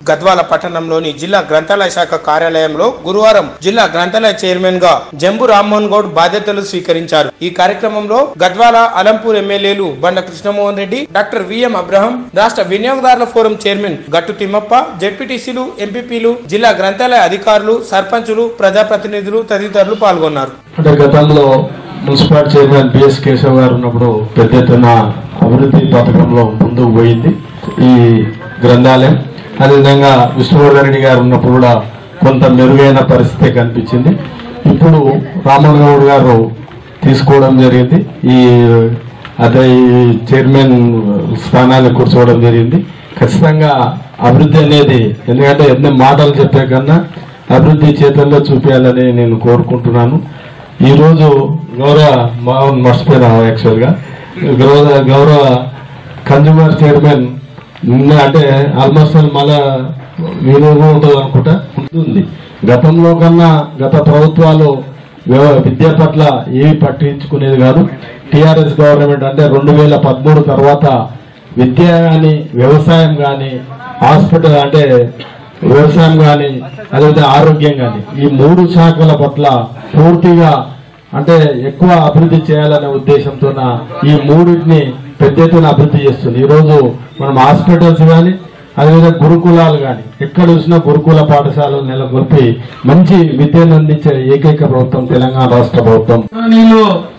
గద్వాల పట్టణంలోని జిల్లా గ్రంథాలయ శాఖ కార్యాలయంలో గురువారం జిల్లా గ్రంథాలయ చైర్మన్ గా జంబు రామ్మోహన్ గౌడ్ బాధ్యతలు స్వీకరించారు ఈ కార్యక్రమంలో గద్వాల అలంపూర్ ఎమ్మెల్యేలు బండ కృష్ణమోహన్ రెడ్డి డాక్టర్ విఎం అబ్రహం రాష్ట్ర వినియోగదారుల ఫోరం చైర్మన్ గట్టు తిమ్మప్ప జెడ్పీటీసీలు ఎంపీపీలు జిల్లా గ్రంథాలయ అధికారులు సర్పంచులు ప్రజాప్రతినిధులు తదితరులు పాల్గొన్నారు అంటే గతంలో మున్సిపాలిటీ చైర్మన్ బిఎస్ కేశవ్ గారు ఉన్నప్పుడు పెద్ద ఎత్తున అభివృద్ధి పథకంలో ముందుకు పోయింది ఈ గ్రంథాలయం అదేవిధంగా విష్ణువర్ధన్ రెడ్డి గారు ఉన్నప్పుడు కూడా కొంత మెరుగైన పరిస్థితి కనిపించింది ఇప్పుడు రామన్ గౌడ్ గారు తీసుకోవడం జరిగింది ఈ అదే ఈ చైర్మన్ స్థానాన్ని కూర్చోవడం జరిగింది ఖచ్చితంగా అభివృద్ధి అనేది ఎందుకంటే ఎన్ని మాటలు చెప్పే కన్నా అభివృద్ధి చేతుల్లో చూపించాలని నేను కోరుకుంటున్నాను ఈరోజు గౌరవ మావన్ మర్చిపోయినా యాక్చువల్గా గౌరవ గౌరవ కన్జ్యూమర్ చైర్మన్ నిన్న అంటే ఆల్మోస్ట్ మళ్ళా వినియోగం ఉంటుంది అనుకుంటా ఉంటుంది గతంలో కన్నా గత ప్రభుత్వాలు వ్యవ- విద్య పట్ల ఏవి పట్టించుకునేది కాదు టిఆర్ఎస్ గవర్నమెంట్ అంటే రెండు వేల పదమూడు తర్వాత విద్య కానీ వ్యవసాయం కానీ హాస్పిటల్ అంటే వ్యవసాయం కానీ అదేవిధంగా ఆరోగ్యం కానీ ఈ మూడు శాఖల పట్ల పూర్తిగా అంటే ఎక్కువ అభివృద్ధి చేయాలనే ఉద్దేశంతో ఈ మూడింటిని పెద్ద ఎత్తున అభివృద్ధి చేస్తుంది ఈరోజు మనం హాస్పిటల్స్ కానీ అదేవిధంగా గురుకులాలు కానీ ఎక్కడ చూసినా గురుకుల పాఠశాలలు నెలకొల్పి మంచి విద్యను అందించే ఏకైక ప్రభుత్వం తెలంగాణ రాష్ట్ర ప్రభుత్వం నీళ్ళు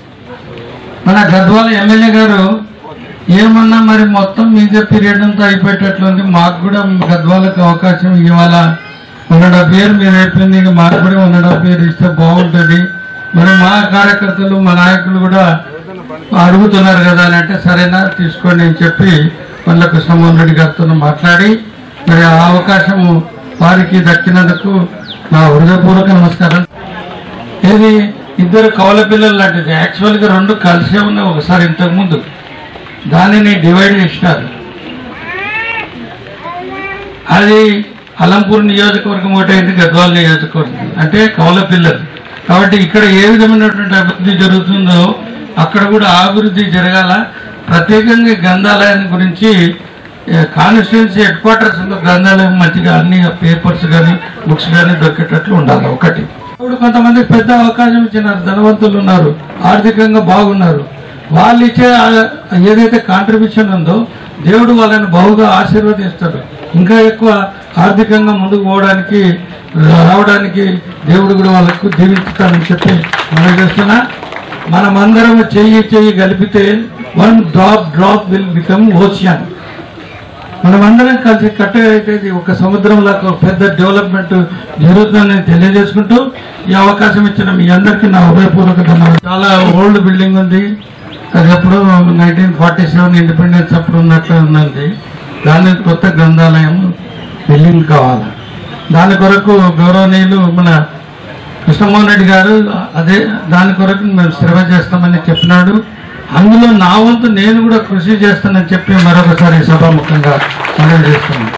మన గద్వాల ఎమ్మెల్యే గారు ఏమన్నా మరి మొత్తం మీద పీరియడ్ అంతా అయిపోయేటట్లుంది మాకు కూడా గద్వాలకు అవకాశం ఇవాళ వన్ అండ్ హాఫ్ ఇయర్ మీరు అయిపోయింది ఇక మాకు కూడా వన్ అండ్ హాఫ్ ఇయర్ ఇస్తే బాగుంటుంది మరి మా కార్యకర్తలు మా నాయకులు కూడా అడుగుతున్నారు కదా అని అంటే సరేనా తీసుకోండి అని చెప్పి మల్ల కృష్ణమోహన్ రెడ్డి గారితో మాట్లాడి మరి ఆ అవకాశం వారికి దక్కినందుకు నా హృదయపూర్వక నమస్కారం ఇది ఇద్దరు కవల పిల్లలు లాంటిది యాక్చువల్గా రెండు కలిసే ఉన్నాయి ఒకసారి ఇంతకు ముందు దానిని డివైడ్ చేసినారు అది అలంపూర్ నియోజకవర్గం ఒకటైంది గద్వాల నియోజకవర్గం అంటే కవల పిల్లలు కాబట్టి ఇక్కడ ఏ విధమైనటువంటి అభివృద్ధి జరుగుతుందో అక్కడ కూడా ఆ అభివృద్ధి జరగాల ప్రత్యేకంగా ఈ గ్రంథాలయాన్ని గురించి కాన్స్టిట్యున్సీ హెడ్ క్వార్టర్స్ గ్రంథాలయం మంచిగా అన్ని పేపర్స్ కానీ బుక్స్ కానీ దొరికేటట్లు ఉండాలి ఒకటి ఇప్పుడు కొంతమంది పెద్ద అవకాశం ఇచ్చినారు ధనవంతులు ఉన్నారు ఆర్థికంగా బాగున్నారు వాళ్ళు ఇచ్చే ఆ- ఏదైతే కాంట్రిబ్యూషన్ ఉందో దేవుడు వాళ్ళని బహుగా ఆశీర్వదిస్తాడు ఇంకా ఎక్కువ ఆర్థికంగా ముందుకు పోవడానికి రావడానికి దేవుడు కూడా వాళ్ళకు దీవిస్తాడని చెప్పి మనం చేస్తున్నా మనమందరం చెయ్యి చెయ్యి కలిపితే one drop drop will become ocean మనమందరం కలిసి కట్టగా అయితే ఇది ఒక సముద్రంలో ఒక పెద్ద డెవలప్మెంట్ జరుగుతుందని తెలియజేసుకుంటూ ఈ అవకాశం ఇచ్చిన మీ అందరికీ నా హృదయపూర్వక ధన్యవాదాలు చాలా ఓల్డ్ బిల్డింగ్ ఉంది అది ఎప్పుడు నైన్టీన్ ఫార్టీ సెవెన్ ఇండిపెండెన్స్ అప్పుడు ఉన్నట్లు ఉన్నది దాని కొత్త గ్రంథాలయం బిల్డింగ్ కావాలి దాని కొరకు గౌరవనీయులు మన కృష్ణమోహన్ రెడ్డి గారు అదే దాని కొరకు మేము శ్రమ చేస్తామని చెప్పినాడు అందులో నా వంతు నేను కూడా కృషి చేస్తానని చెప్పి మరొకసారి సభాముఖంగా మనవి చేస్తున్నాను